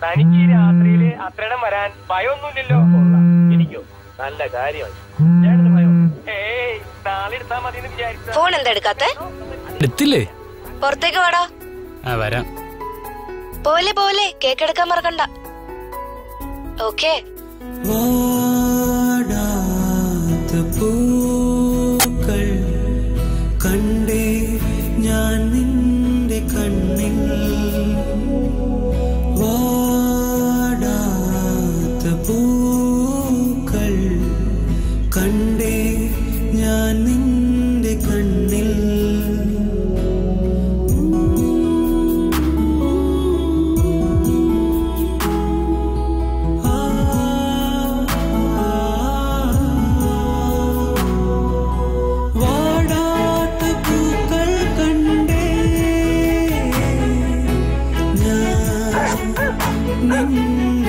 തനിക്ക് ഈ രാത്രിയില് അത്രയിടം വരാൻ ഭയമൊന്നുമില്ലല്ലോ എനിക്കോ നല്ല കാര്യമായി ഞാനിത് ഭയം ഏയ് നാളെ എടുത്താ മതി എന്ന് വിചാരിച്ച ഫോൺ എന്താ എടുക്കാത്തെ എത്തില്ലേ പുറത്തേക്ക് വാടാ ആ വരാം പോലെ പോലെ കേക്ക് എടുക്കാൻ മറക്കണ്ട ഓക്കേ വാടാത്ത പൂക്കൾ കണ്ടേ ഞാൻ നിന്റെ കണ്ണിൽ വാടാത്ത പൂക്കൾ കണ്ടേ ഞാൻ നിന്റെ കണ്ണിൽ വാടാത്ത പൂക്കൾ കണ്ടേ ഞാൻ നിന്നെ